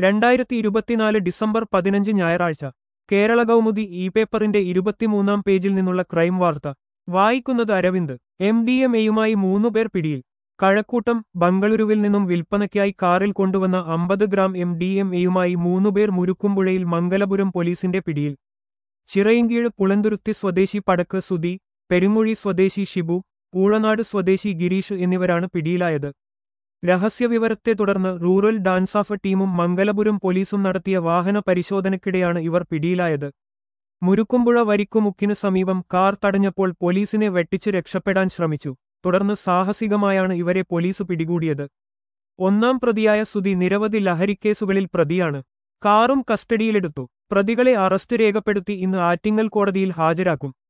രണ്ടായിരത്തി ഇരുപത്തിനാല് ഡിസംബർ പതിനഞ്ച് ഞായറാഴ്ച കേരള കൗമുദി ഇ പേപ്പറിന്റെ ഇരുപത്തിമൂന്നാം പേജിൽ നിന്നുള്ള ക്രൈം വാർത്ത വായിക്കുന്നത് അരവിന്ദ് എം ഡി എം എയുമായി മൂന്നുപേർ പിടിയിൽ കഴക്കൂട്ടം ബംഗളൂരുവിൽ നിന്നും വിൽപ്പനയ്ക്കായി കാറിൽ കൊണ്ടുവന്ന അമ്പത് ഗ്രാം എം ഡി എം എയുമായി മൂന്നുപേർ മുരുക്കുംപുഴയിൽ മംഗലപുരം പോലീസിന്റെ പിടിയിൽ ചിറയിൻകീഴ് പുളന്തുരുത്തി സ്വദേശി പടക്ക് സുധി പെരുങ്ങുഴി സ്വദേശി ഷിബു പൂഴനാട് സ്വദേശി ഗിരീഷ് എന്നിവരാണ് പിടിയിലായത് രഹസ്യവിവരത്തെ തുടർന്ന് റൂറൽ ഡാൻസാഫ് ടീമും മംഗലപുരം പോലീസും നടത്തിയ വാഹന പരിശോധനയ്ക്കിടെയാണ് ഇവർ പിടിയിലായത് മുരുക്കുംപുഴ വരിക്കുമുക്കിന് സമീപം കാർ തടഞ്ഞപ്പോൾ പോലീസിനെ വെട്ടിച്ച് രക്ഷപ്പെടാൻ ശ്രമിച്ചു തുടർന്ന് സാഹസികമായാണ് ഇവരെ പോലീസ് പിടികൂടിയത് ഒന്നാം പ്രതിയായ സുധി നിരവധി ലഹരിക്കേസുകളിൽ പ്രതിയാണ് കാറും കസ്റ്റഡിയിലെടുത്തു പ്രതികളെ അറസ്റ്റ് രേഖപ്പെടുത്തി ഇന്ന് ആറ്റിങ്ങൽ കോടതിയിൽ ഹാജരാക്കും